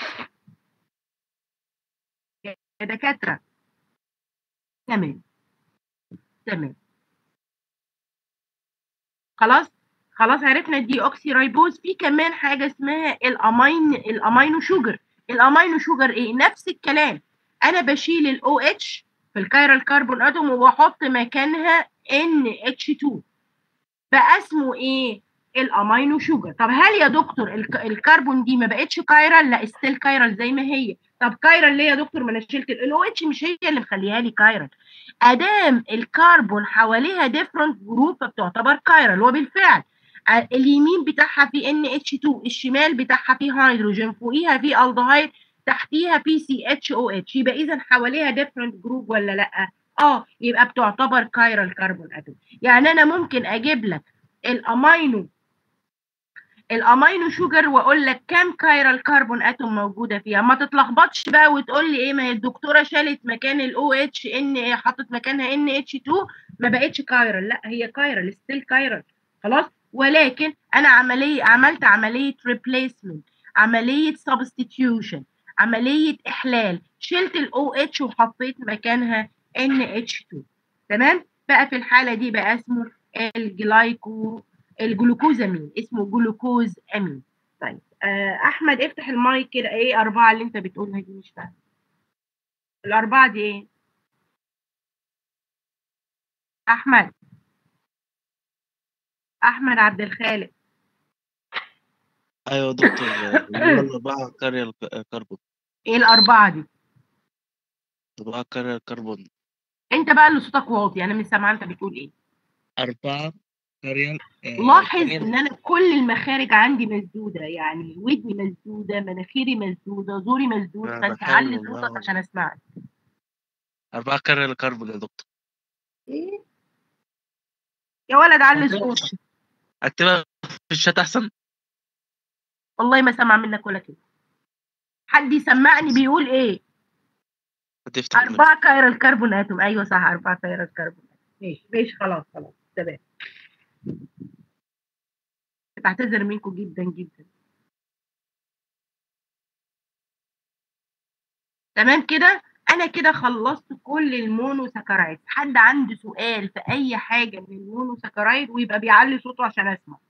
يا دكاتره تمام تمام خلاص خلاص عرفنا الدي اوكسي رايبوز في كمان حاجه اسمها الامين الامينو شوجر الامينو شوجر ايه نفس الكلام انا بشيل الاو اتش في الكايرال كربون اتوم وبحط مكانها ان اتش 2 بقى اسمه ايه الامينو شوجر طب هل يا دكتور الكربون دي ما بقتش كايرال لا ستيل كايرال زي ما هي طب كايرال ليه يا دكتور ما انا شلت الاو اتش مش هي اللي مخليها لي كايرال ادام الكربون حواليها ديفرنت جروب فبتعتبر كايرال وبالفعل ع- اليمين بتاعها في ان اتش 2 الشمال بتاعها في هيدروجين فوقيها في الدهايد تحتيها في سي اتش او اتش يبقى اذا حواليها ديفرنت جروب ولا لا اه يبقى بتعتبر كايرال كربون اتوم يعني انا ممكن اجيب لك الامينو الامينو شوجر واقول لك كام كايرال كربون اتوم موجوده فيها ما تتلخبطش بقى وتقول لي ايه ما هي الدكتوره شالت مكان الاو اتش ان حطت مكانها ان اتش 2 ما بقتش كايرال لا هي كايرال ستيل كايرال خلاص ولكن انا عمليه عملت عمليه ريبليسمنت عمليه سبستيتيوشن عمليه احلال شلت الاو اتش وحطيت مكانها ان اتش 2 تمام بقى في الحاله دي بقى اسمه الجلايكو الجلوكوز امين اسمه جلوكوز امين طيب آه احمد افتح المايك كده ايه اربعه اللي انت بتقولها دي مش فاهم الاربعه دي ايه احمد احمد عبد الخالق ايوه يا دكتور اللي هو الاربعه كارير كربون ايه الاربعه دي اربعه كارير كربون انت بقى اللي صوتك واطي انا مش سامعه انت بتقول ايه اربعه كارير لاحظ ان انا كل المخارج عندي مسدوده يعني ودني مسدوده مناخيري مسدوده زوري مسدود أنا فانت بحاول علي والله. صوتك عشان اسمعك اربعه كارير كربون يا دكتور ايه يا ولد علي صوتك اكتبها في الشات احسن والله ما سامع منك ولا كده حد يسمعني بيقول ايه هتفتح المايك. أربعة كايرال كربون اتوم أيوة صح أربعة كايرال كربون ماشي ماشي خلاص خلاص تمام بعتذر منكم جدا جدا تمام كده أنا كده خلصت كل المونوساكرايد حد عنده سؤال في أي حاجة من المونوساكرايد ويبقى بيعلي صوته عشان أسمع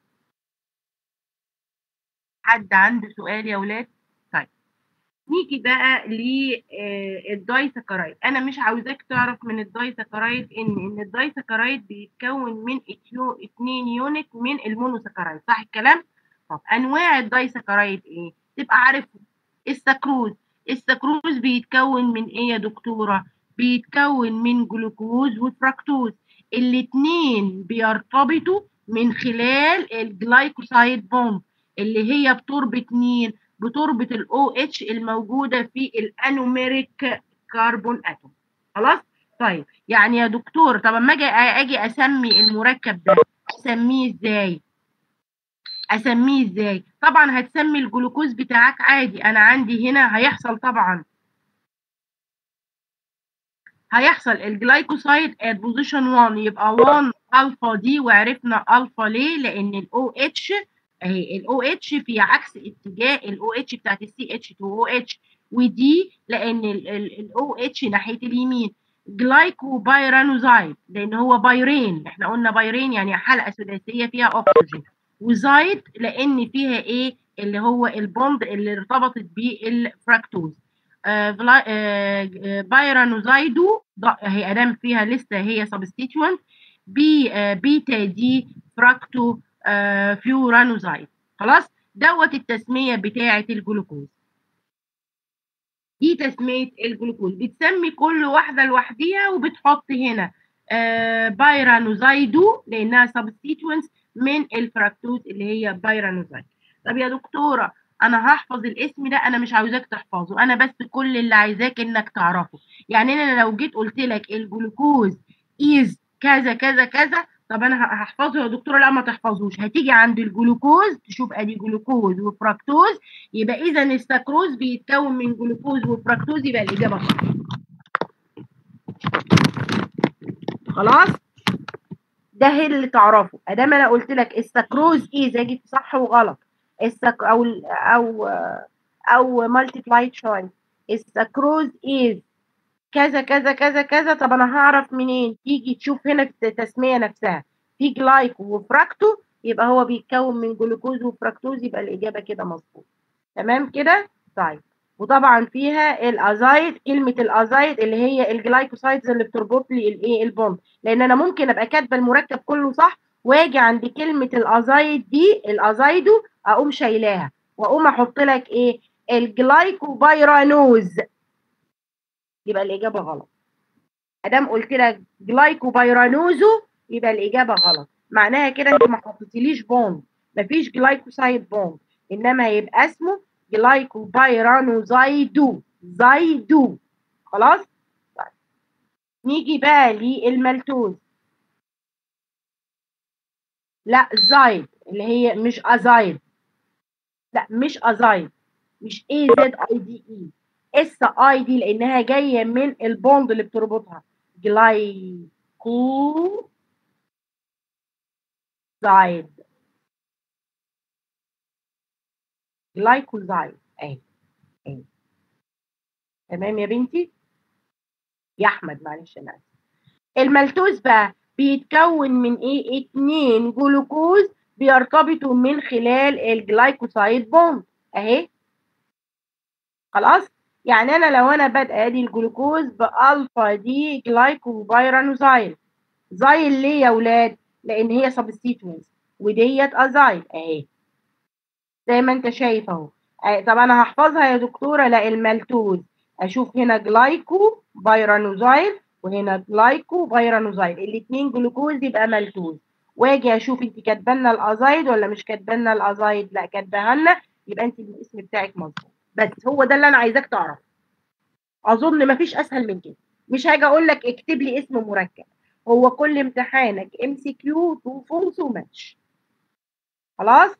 حد عنده سؤال يا ولاد طيب نيجي بقى للدايساكرايد انا مش عاوزاك تعرف من الدايساكرايد ان ان الدايساكرايد بيتكون من اتيو- اتنين يونت من المونوساكرايد صح الكلام طب انواع الدايساكرايد ايه تبقى عارفه السكروز السكروز بيتكون من ايه يا دكتوره بيتكون من جلوكوز وفركتوز الاتنين بيرتبطوا من خلال الجلايكوسايد بوند اللي هي بتربط مين بتربط الاو اتش الموجوده في الانوميريك كربون اتوم خلاص طيب يعني يا دكتور طب اما اجي اجي اسمي المركب ده اسميه ازاي اسميه ازاي طبعا هتسمي الجلوكوز بتاعك عادي انا عندي هنا هيحصل طبعا هيحصل الجلايكوسايد at بوزيشن 1 يبقى 1 الفا دي وعرفنا الفا ليه لان الاو اتش اهي الاو اتش في عكس اتجاه الاو اتش بتاعت السي اتش 2 او اتش ودي لان الاو اتش ناحيه اليمين جلايكو بايرانوزايد لان هو بايرين احنا قلنا بايرين يعني حلقه ثلاثيه فيها اكسجين وزايد لان فيها ايه اللي هو البوند اللي ارتبطت بيه الفراكتوز آه فلا- آه آه، بايرانوزايدو ض- هي ادام فيها لسه هي سبستيتوينت بي آه بيتا دي فراكتو آه فيورانوزايد خلاص دوت التسميه بتاعه الجلوكوز دي تسميه الجلوكوز بتسمي كل واحده لوحديها وبتحط هنا آه بايرانوزايدو لانها سبستيتوينتس من الفراكتوز اللي هي بايرانوزايد طب يا دكتوره انا هحفظ الاسم ده انا مش عاوزاك تحفظه انا بس كل اللي عايزاك انك تعرفه يعني انا لو جيت قلت لك الجلوكوز از كذا كذا كذا طب انا ه- هحفظه يا دكتوره لا ما تحفظوش هتيجي عند الجلوكوز تشوف ادي جلوكوز وفراكتوز يبقى اذا السكروز بيتكون من جلوكوز وفراكتوز يبقى الاجابه صح خلاص ده هي اللي تعرفه ادام انا قلت لك السكروز ايه زي جبت صح وغلط السك او ال- او او مالتيبلاي تشويس السكروز از كذا كذا كذا كذا طب انا هعرف منين تيجي تشوف هنا في التسميه نفسها في جلايكو وفراكتو يبقى هو بيتكون من جلوكوز وفراكتوز يبقى الاجابه كده مظبوط تمام كده طيب وطبعا فيها الازايد كلمه الازايد اللي هي الجلايكوسايدز اللي بتربط لي الايه البوند لان انا ممكن ابقى كاتبه المركب كله صح واجي عند كلمه الازايد دي الازايدو اقوم شايلاها واقوم احط لك ايه الجلايكوبايرانوز يبقى الاجابه غلط ادام قلت لك جلايكوبيرانوزو يبقى الاجابه غلط معناها كده انت ما حطيتليش بوند مفيش جلايكوسايد بوند انما هيبقى اسمه جلايكوبيرانوزايدو زايدو خلاص طيب. نيجي بقى للمالتوز لا زايد اللي هي مش ازايد لا مش ازايد مش اي زد اي دي اي اس اي دي لانها جايه من البوند اللي بتربطها جلايكو زايد جلايكوزايد اهي اهي تمام يا بنتي يا احمد معلش انا اسف المالتوز بقى بيتكون من ايه اتنين جلوكوز بيرتبطوا من خلال الجلايكوسايد بوند اهي خلاص يعني انا لو انا بادئه ادي الجلوكوز بالفا دي جلايكوبيرانوزايل زايل ليه يا ولاد لان هي سبستيتوينز وديت ازايل اهي زي ما انت شايف اهو آه، طب انا هحفظها يا دكتوره لا المالتوز اشوف هنا جلايكو بيرانوزايل وهنا جلايكو بيرانوزايل الاثنين جلوكوز يبقى مالتوز واجي اشوف انت كاتبه لنا الازايد ولا مش كاتبه لنا الازايد لا كاتباها لنا يبقى انت الاسم بتاعك مظبوط بس هو ده اللي انا عايزاك تعرفه اظن مفيش اسهل من كده مش هاجي اقول لك اكتب لي اسم مركب هو كل امتحانك ام سي كيو تو فولس وماتش خلاص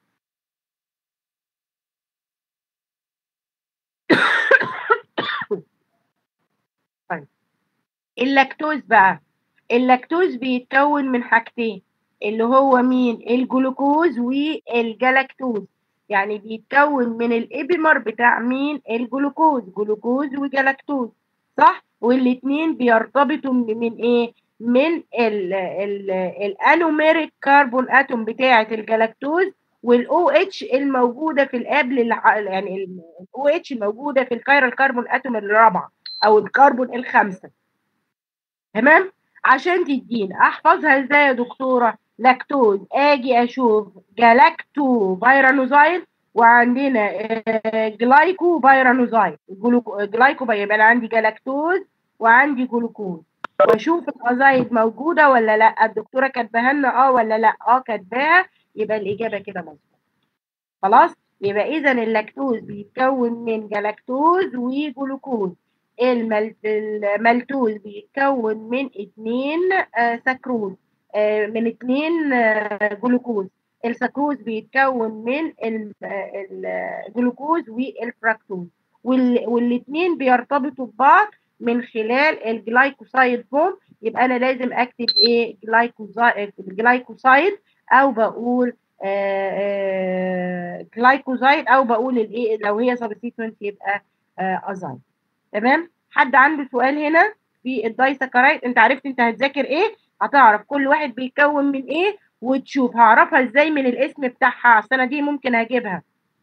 طيب اللاكتوز بقى اللاكتوز بيتكون من حاجتين اللي هو مين الجلوكوز والجلاكتوز يعني بيتكون من الابيمر بتاع مين الجلوكوز جلوكوز وجلاكتوز صح والاتنين بيرتبطوا من من ايه من ال ال الانوميريك كربون اتوم بتاعه الجلاكتوز والاو اتش الموجوده في القبل الع- يعني الاو اتش الموجوده في الكايرال كربون اتوم الرابعه او الكربون الخامسه تمام عشان تدينا احفظها ازاي يا دكتوره لاكتوز اجي اشوف جلاكتو بيرانوزايل وعندنا آه، جلايكو بيرانوزايل جلوكو- جلايكو بي- يبقى انا عندي جلاكتوز وعندي جلوكوز واشوف الازايد موجوده ولا لا الدكتوره كاتباها لنا اه ولا لا اه كاتباها يبقى الاجابه كده مظبوطه خلاص يبقى اذا اللاكتوز بيتكون من جلاكتوز وجلوكوز المل- المالتوز بيتكون من اتنين آه، سكروز آه، من اتنين آه، جلوكوز السكروز بيتكون من ال- آه، الجلوكوز والفراكتوز وال- والاتنين بيرتبطوا ببعض من خلال الجلايكوسايد بوند يبقى انا لازم اكتب ايه جلايكوزايد جلايكوسايد او بقول آه، آه، جلايكوزايد او بقول الايه لو هي سبستيتوينت يبقى آه، ازايد تمام حد عنده سؤال هنا في الدايسكرايد انت عرفت انت هتذاكر ايه هتعرف كل واحد بيتكون من ايه وتشوف هعرفها ازاي من الاسم بتاعها السنه دي ممكن اجيبها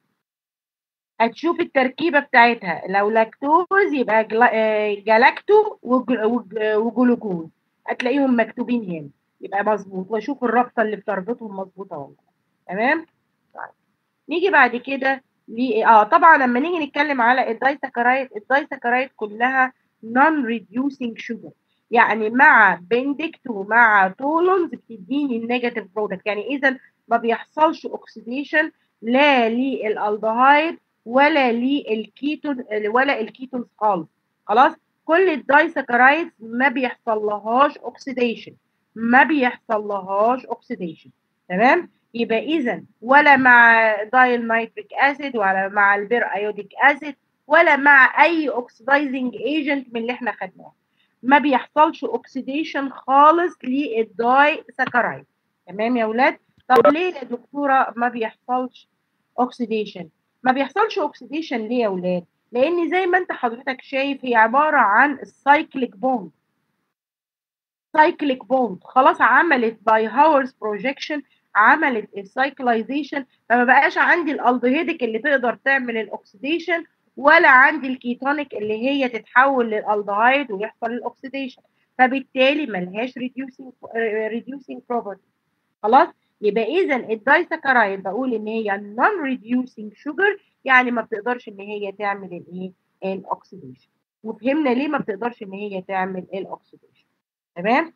هتشوف التركيبه بتاعتها لو لاكتوز يبقى جلا... آه، جلاكتو وج- وج- وجلوكوز هتلاقيهم مكتوبين هنا يبقى مظبوط واشوف الرابطه اللي بتربطهم مظبوطه ولا لا. تمام طيب. نيجي بعد كده ل اه طبعا لما نيجي نتكلم على الدايسكرايد الدايسكرايد كلها نون ريديوسينج شوجر يعني مع بندكت ومع تولونز بتديني النيجاتيف برودكت يعني اذا ما بيحصلش اوكسيديشن لا للالدهايد ولا للكيتون ولا الكيتونز خالص خلاص كل الدايسكرايدز ما بيحصل لهاش اوكسيديشن ما بيحصل لهاش اوكسيديشن تمام يبقى اذا ولا مع دايل نيتريك اسيد ولا مع البير ايوديك اسيد ولا مع اي اوكسيدايزنج ايجنت من اللي احنا خدناه ما بيحصلش اوكسيديشن خالص للداي سكرايد تمام يا ولاد طب ليه يا دكتوره ما بيحصلش اوكسيديشن ما بيحصلش اوكسيديشن ليه يا ولاد لان زي ما انت حضرتك شايف هي عباره عن السايكليك بوند سايكليك بوند خلاص عملت باي هاورز بروجيكشن عملت السايكلايزيشن فما بقاش عندي الالدهيدك اللي تقدر تعمل الاكسيديشن ولا عندي الكيتونيك اللي هي تتحول للالدهايد ويحصل الاكسيديشن فبالتالي ملهاش ريديوسينج ريديوسينج بروبرتي خلاص يبقى اذا الدايسكرايد بقول ان هي نون ريديوسينج شوجر يعني ما بتقدرش ان هي تعمل الايه الاكسيديشن وفهمنا ليه ما بتقدرش ان هي تعمل الاكسيديشن تمام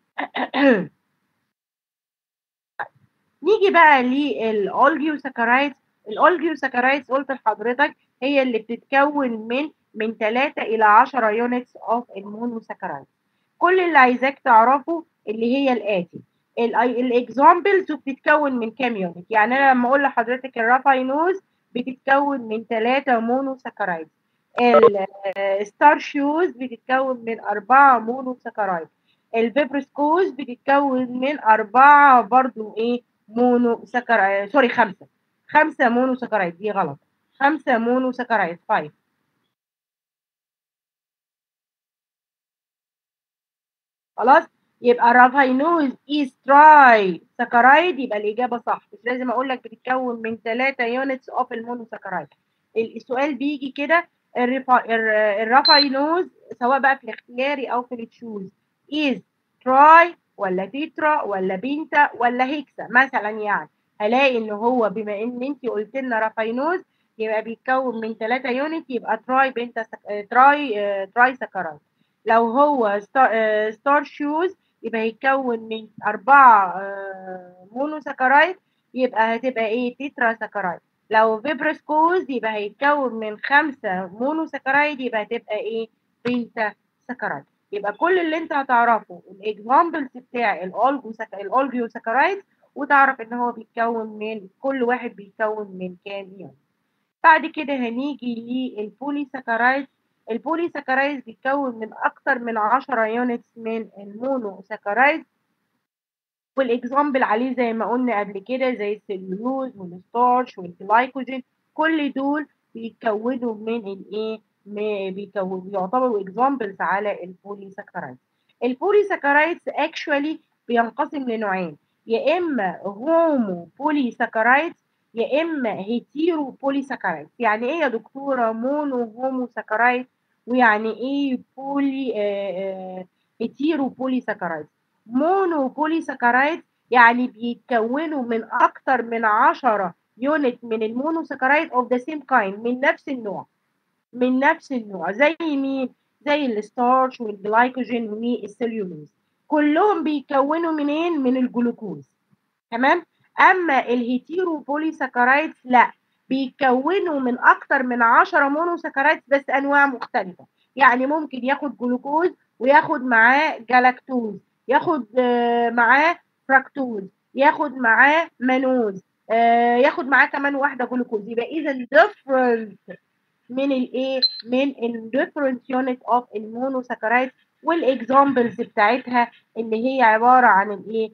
نيجي بقى للاولجيوساكرايدز الاولجيوساكرايدز قلت لحضرتك هي اللي بتتكون من من 3 الى 10 يونتس اوف المونوساكرايد كل اللي عايزاك تعرفه اللي هي الاتي الاكزامبلز بتتكون من كام يونت يعني انا لما اقول لحضرتك الرافاينوز بتتكون من 3 مونوساكرايد الستار شوز بتتكون من 4 مونوساكرايد البيبرسكوز بتتكون من أربعة برضو إيه مونو سكرايد سوري خمسة خمسة مونو سكرايد دي غلط خمسة مونو سكرايد فايف خلاص يبقى رافاينوز ايز تراي سكرايد يبقى الإجابة صح مش لازم أقول لك بتتكون من ثلاثة يونتس أوف المونو سكرايد السؤال بيجي كده الرافاينوز سواء بقى في الاختياري أو في التشوز is تراي ولا تيترا ولا بينتا ولا هيكسا مثلا يعني هلاقي ان هو بما ان انت قلت لنا رافاينوز يبقى بيتكون من 3 يونت يبقى تراي بينتا سك... تراي آه... تراي سكرايد لو هو ستار, آه... ستار شوز يبقى هيتكون من 4 آه... مونو سكرايد يبقى هتبقى ايه تيترا سكرايد لو فيبرسكوز يبقى هيتكون من 5 مونو سكرايد يبقى هتبقى ايه بينتا سكرايد يبقى كل اللي انت هتعرفه الاكزامبلز بتاع الاولجيو ساكرايدز وتعرف ان هو بيتكون من كل واحد بيتكون من كام يوم بعد كده هنيجي للبولي ساكرايدز البولي ساكرايدز بيتكون من اكتر من 10 يونتس من المونو ساكرايدز والاكزامبل عليه زي ما قلنا قبل كده زي السليولوز والستارش والجلايكوجين كل دول بيتكونوا من الايه بيكون بيعتبروا اكزامبلز على البوليساكرايدز البوليساكرايدز اكشوالي بينقسم لنوعين يا اما هومو بوليساكرايدز يا اما هيتيرو بوليساكرايدز يعني ايه يا دكتوره مونو هومو ساكرايد ويعني ايه بولي آه هيتيرو بوليساكرايدز مونو بوليساكرايدز يعني بيتكونوا من اكتر من 10 يونت من المونوساكرايد اوف ذا سيم كايند من نفس النوع من نفس النوع زي مين زي الستارش والجلايكوجين والسليولوز كلهم بيكونوا منين من الجلوكوز تمام اما الهيتيرو بوليساكرايدز لا بيكونوا من اكتر من 10 مونوساكرايدز بس انواع مختلفه يعني ممكن ياخد جلوكوز وياخد معاه جلاكتوز ياخد معاه فراكتوز ياخد معاه مانوز ياخد معاه كمان واحده جلوكوز يبقى اذا ديفرنت من الايه من الديفرنت يونت اوف المونوساكرايد والاكزامبلز بتاعتها اللي هي عباره عن الايه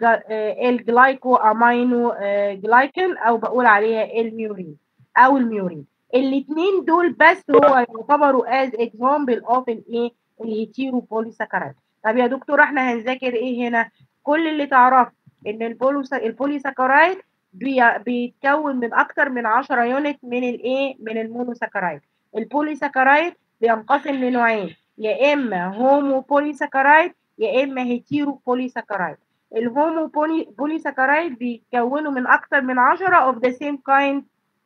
الجلايكو امينو جلايكن او بقول عليها الميورين او الميورين الاثنين دول بس هو يعتبروا از اكزامبل اوف الايه الهيتيرو بوليساكرايد طب يا دكتور احنا هنذاكر ايه هنا كل اللي تعرفه ان البوليساكرايد بيتكون من اكتر من 10 يونت من الايه من المونوساكرايد البوليساكرايد بينقسم لنوعين يا اما هومو بوليساكرايد يا اما هيتيرو بوليساكرايد الهومو بوليساكرايد بيتكونوا من اكتر من 10 of the same kind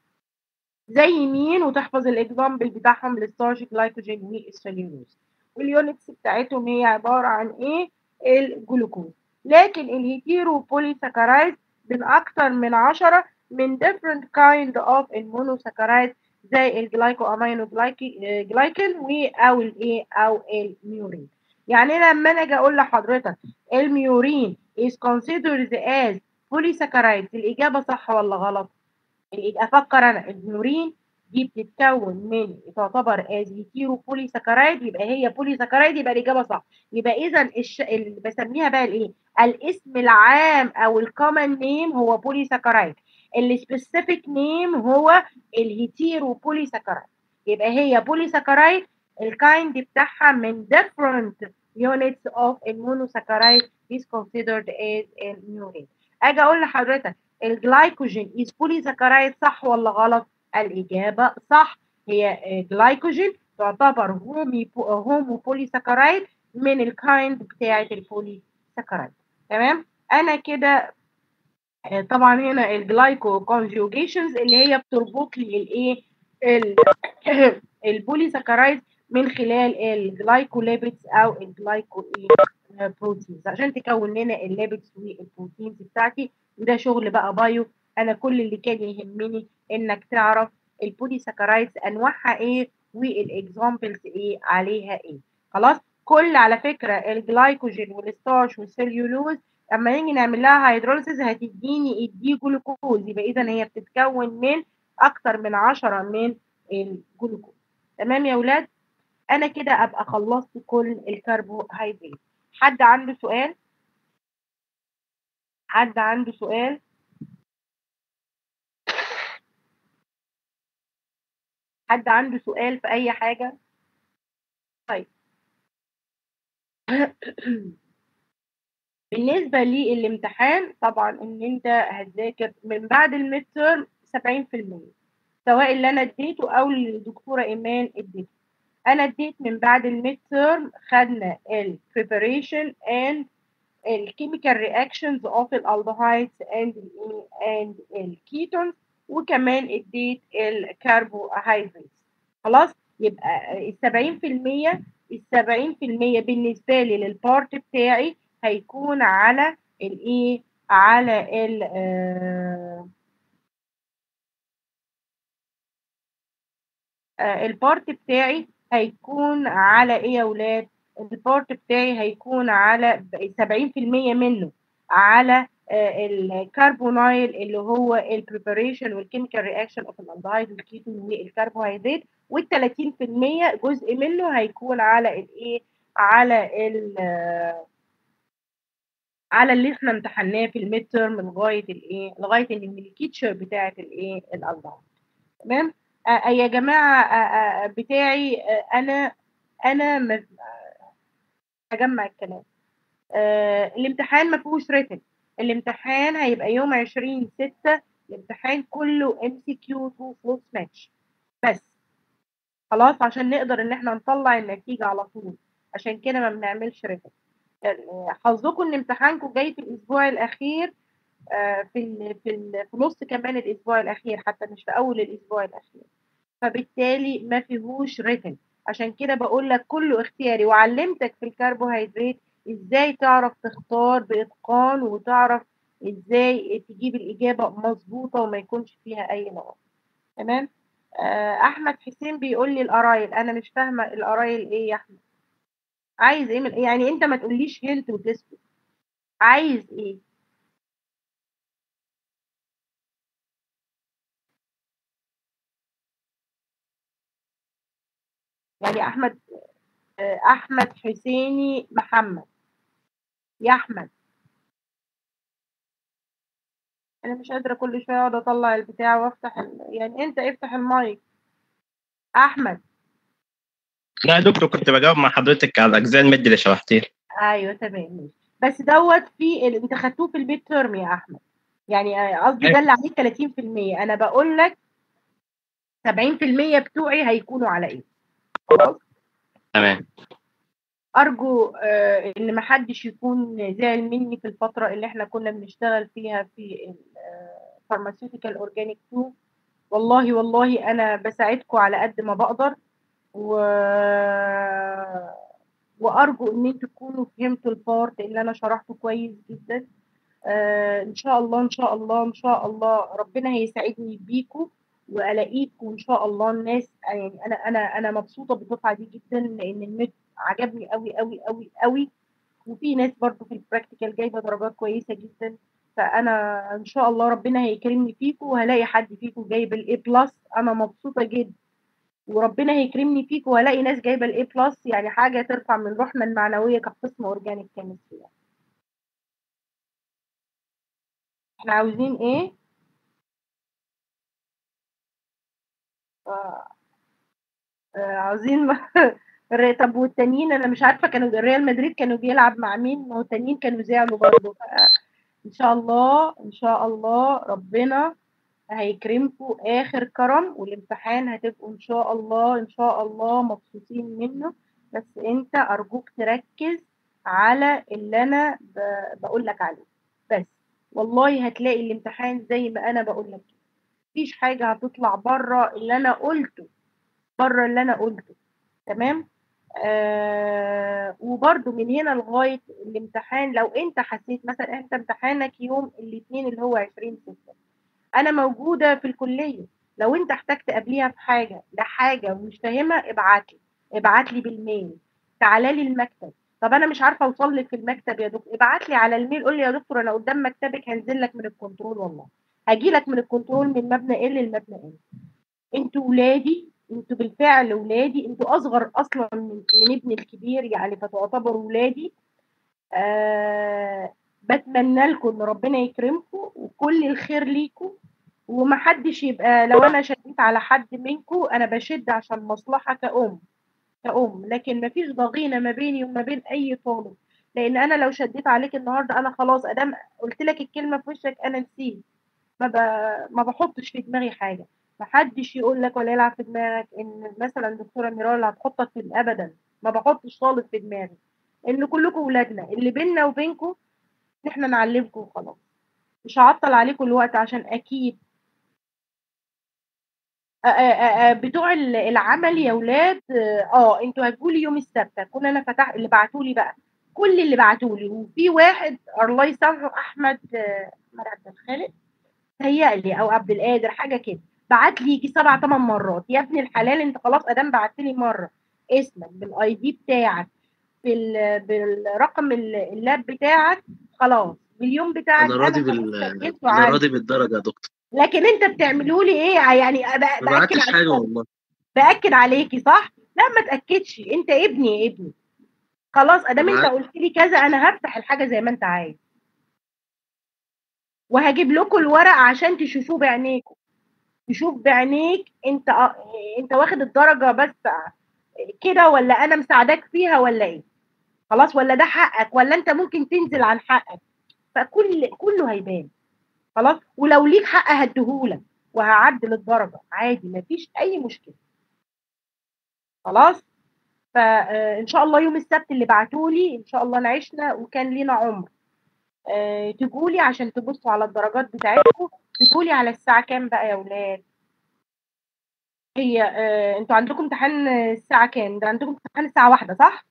زي مين وتحفظ الاكزامبل بتاعهم للستارش جلايكوجين والسليولوز واليونتس بتاعتهم هي عباره عن ايه الجلوكوز لكن الهيتيرو بوليساكرايد من اكتر من 10 من different kind of المونوساكرايد زي الجلايكو امينو جلايكن او الايه او الميورين يعني لما انا اجي اقول لحضرتك الميورين is considered as polysaccharides الاجابه صح ولا غلط افكر انا الميورين دي بتتكون من تعتبر as هيتيرو بوليساكرايد يبقى هي بوليساكرايد يبقى الاجابه صح يبقى اذا الش... اللي بسميها بقى الايه الاسم العام او الكومن نيم هو بوليساكرايد السبيسيفيك نيم هو الهيتيرو بوليساكرايد يبقى هي بوليساكرايد الكايند بتاعها من different units of المونوساكرايد is considered as الميورين اجي اقول لحضرتك الجلايكوجين is بوليساكرايد صح ولا غلط الإجابة صح هي جلايكوجين تعتبر هومي هومو بوليساكرايد من الكايند بتاعة البوليساكرايد تمام أنا كده طبعا هنا الجلايكو كونجوجيشنز اللي هي بتربط لي الايه البوليساكرايد من خلال الجلايكوليبيدز او الجلايكو بروتينز عشان تكون لنا الليبيدز والبروتينز بتاعتي وده شغل بقى بايو انا كل اللي كان يهمني انك تعرف البولي ساكرايدز انواعها ايه والاكزامبلز ايه عليها ايه خلاص كل على فكره الجلايكوجين والستارش والسيليولوز اما نيجي نعمل لها هيدروليسيس هتديني الدي جلوكوز يبقى اذا هي بتتكون من اكتر من 10 من الجلوكوز تمام يا ولاد انا كده ابقى خلصت كل الكربوهيدرات حد عنده سؤال حد عنده سؤال حد عنده سؤال في اي حاجه طيب بالنسبه للامتحان طبعا ان انت هتذاكر من بعد الميد تيرم 70% سواء اللي انا اديته او اللي الدكتوره ايمان اديته انا اديت من بعد الميد تيرم خدنا ال preparation and الكيميكال رياكشنز اوف الالدهايدز اند اند الكيتونز وكمان اديت الكربوهيدرات خلاص يبقى ال 70% ال 70% بالنسبه لي للبارت بتاعي هيكون على الايه على ال آه البارت بتاعي هيكون على ايه يا ولاد البارت بتاعي هيكون على 70% منه على الكربونايل اللي هو البريباريشن والكيميكال رياكشن اوف الالدهايد والكيتون والكربوهيدرات وال 30% جزء منه هيكون على الايه على ال على اللي احنا امتحناه في الميد تيرم لغايه الايه لغايه الميليكيتشر بتاعه الايه الالدهايد تمام آه يا جماعه آه آه بتاعي آه انا انا مز... هجمع الكلام آه الامتحان ما فيهوش ريتن الامتحان هيبقى يوم 20 6 الامتحان كله ام سي كيو تو فلوس ماتش بس خلاص عشان نقدر ان احنا نطلع النتيجه على طول عشان كده ما بنعملش ريتن حظكم ان امتحانكم جاي في الاسبوع الاخير آه في ال في ال في نص كمان الاسبوع الاخير حتى مش في اول الاسبوع الاخير فبالتالي ما فيهوش ريتن عشان كده بقول لك كله اختياري وعلمتك في الكربوهيدرات ازاي تعرف تختار باتقان وتعرف ازاي تجيب الاجابه مظبوطه وما يكونش فيها اي نقص تمام آه احمد حسين بيقول لي القرايل انا مش فاهمه القرايل ايه يا احمد عايز ايه من يعني انت ما تقوليش هنت وتسكت عايز ايه يعني احمد احمد حسيني محمد يا احمد انا مش قادره كل شويه اقعد اطلع البتاع وافتح ال... يعني انت افتح المايك احمد لا يا دكتور كنت بجاوب مع حضرتك على الاجزاء المد اللي شرحتيها ايوه تمام ماشي بس دوت في ال... انت خدتوه في البيت تيرم يا احمد يعني قصدي ده اللي عليه 30% انا بقول لك 70% بتوعي هيكونوا على ايه خلاص تمام ارجو آه ان ما حدش يكون زعل مني في الفتره اللي احنا كنا بنشتغل فيها في الفارماسيوتيكال اورجانيك 2 والله والله انا بساعدكم على قد ما بقدر و... وارجو ان انتوا تكونوا فهمتوا البارت اللي انا شرحته كويس جدا آه ان شاء الله ان شاء الله ان شاء الله ربنا هيساعدني بيكم والاقيكم ان شاء الله الناس يعني انا انا انا مبسوطه بالدفعه دي جدا لان الميد عجبني قوي قوي قوي قوي وفي ناس برضو في البراكتيكال جايبه درجات كويسه جدا فانا ان شاء الله ربنا هيكرمني فيكم وهلاقي حد فيكم جايب الاي بلس انا مبسوطه جدا وربنا هيكرمني فيكم وهلاقي ناس جايبه الاي بلس يعني حاجه ترفع من روحنا المعنويه كقسم اورجانيك كيمستري احنا عاوزين ايه آه. آه عاوزين طب والتانيين انا مش عارفه كانوا ريال مدريد كانوا بيلعب مع مين ما هو التانيين كانوا زعلوا برضه ان شاء الله ان شاء الله ربنا هيكرمكم اخر كرم والامتحان هتبقوا ان شاء الله ان شاء الله مبسوطين منه بس انت ارجوك تركز على اللي انا بقول لك عليه بس والله هتلاقي الامتحان زي ما انا بقول لك مفيش حاجه هتطلع بره اللي انا قلته بره اللي انا قلته تمام آه وبرده من هنا لغايه الامتحان لو انت حسيت مثلا انت امتحانك يوم الاثنين اللي هو 20 6 انا موجوده في الكليه لو انت احتجت قبليها في حاجه لحاجه ومش فاهمها ابعت لي ابعت لي بالميل تعالى لي المكتب طب انا مش عارفه اوصل لك في المكتب يا دكتور ابعت لي على الميل قول لي يا دكتور انا قدام مكتبك هنزل لك من الكنترول والله هاجي لك من الكنترول من مبنى ايه للمبنى ايه انتوا ولادي انتوا بالفعل ولادي انتوا اصغر اصلا من, من ابني الكبير يعني فتعتبروا ولادي آه بتمنى لكم ان ربنا يكرمكم وكل الخير ليكم ومحدش يبقى لو انا شديت على حد منكم انا بشد عشان مصلحه كأم كأم لكن مفيش ضغينه ما بيني وما بين اي طالب لان انا لو شديت عليك النهارده انا خلاص ادام قلت لك الكلمه في وشك انا نسيت ما ب... ما بحطش في دماغي حاجه محدش يقول لك ولا يلعب في دماغك ان مثلا دكتوره ميرال اللي هتحطك في ابدا ما بحطش خالص في دماغي ان كلكم ولادنا اللي بيننا وبينكم ان احنا نعلمكم وخلاص مش هعطل عليكم الوقت عشان اكيد آآ آآ بتوع العمل يا ولاد اه انتوا هتقولوا يوم السبت هكون انا فتح اللي بعتوا لي بقى كل اللي بعتوا لي وفي واحد الله يسامحه احمد احمد عبد الخالق تهيألي او عبد القادر حاجه كده بعت لي يجي سبع ثمان مرات يا ابن الحلال انت خلاص ادام بعت لي مره اسمك بالاي دي بتاعك بال... بالرقم اللاب بتاعك خلاص باليوم بتاعك انا راضي بال انا راضي بالدرجه يا دكتور لكن انت بتعملوا لي ايه يعني ما بعتش حاجه والله باكد عليكي صح لا ما تاكدش انت ابني يا ابني خلاص ادام انت قلت لي كذا انا هفتح الحاجه زي ما انت عايز وهجيب لكم الورق عشان تشوفوه بعينيكم تشوف بعينيك انت انت واخد الدرجه بس كده ولا انا مساعداك فيها ولا ايه خلاص ولا ده حقك ولا انت ممكن تنزل عن حقك فكل كله هيبان خلاص ولو ليك حق هديهولك وهعدل الدرجه عادي مفيش اي مشكله خلاص فان شاء الله يوم السبت اللي بعتولي ان شاء الله نعيشنا وكان لينا عمر أه تجولي عشان تبصوا على الدرجات بتاعتكم تجولي على الساعه كام بقى يا ولاد هي أه انتوا عندكم امتحان الساعه كام ده عندكم امتحان الساعه واحدة صح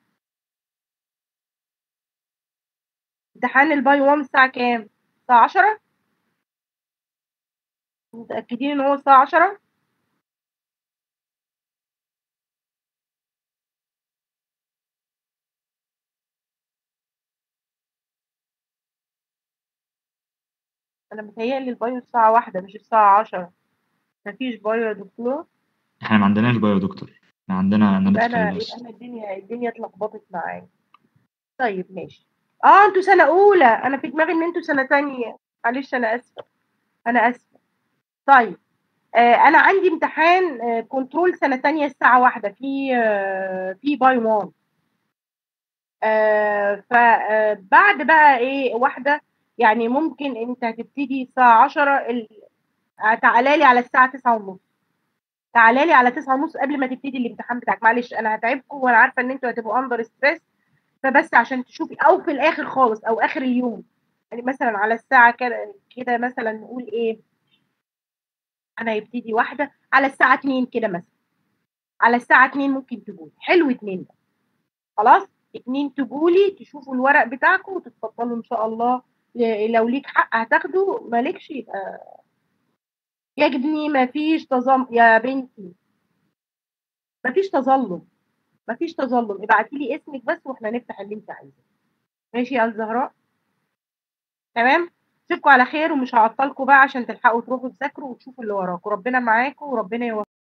امتحان الباي 1 الساعه كام الساعه 10 متاكدين ان هو الساعه 10 انا متهيألي البايو الساعة واحدة مش الساعة عشرة مفيش بايو يا دكتور احنا ما عندناش بايو يا دكتور احنا عندنا يبقى اناليتيكال انا بس يبقى انا الدنيا الدنيا اتلخبطت معايا طيب ماشي اه انتوا سنة أولى أنا في دماغي إن انتوا سنة تانية معلش أنا آسفة أنا آسفة طيب آه أنا عندي امتحان آه كنترول سنة تانية الساعة واحدة في آه في باي 1 آه فبعد بقى إيه واحدة يعني ممكن أنت هتبتدي الساعة 10 ال... تعالى لي على الساعة 9 ونص تعالى لي على 9 ونص قبل ما تبتدي الامتحان بتاعك معلش أنا هتعبكم وأنا عارفة إن أنتوا هتبقوا أندر ستريس فبس عشان تشوفي او في الاخر خالص او اخر اليوم يعني مثلا على الساعه كده كده مثلا نقول ايه انا هيبتدي واحده على الساعه 2 كده مثلا على الساعه 2 ممكن تقول حلو 2 ده خلاص 2 تقولي تشوفوا الورق بتاعكم وتتفضلوا ان شاء الله ل- لو ليك حق هتاخده مالكش يبقى يا ابني مفيش تظلم يا بنتي مفيش تظلم مفيش تظلم ابعتي لي اسمك بس واحنا نفتح اللي انت عايزاه ماشي يا الزهراء تمام اشوفكم على خير ومش هعطلكم بقى عشان تلحقوا تروحوا تذاكروا وتشوفوا اللي وراكم ربنا معاكم وربنا يوفقكم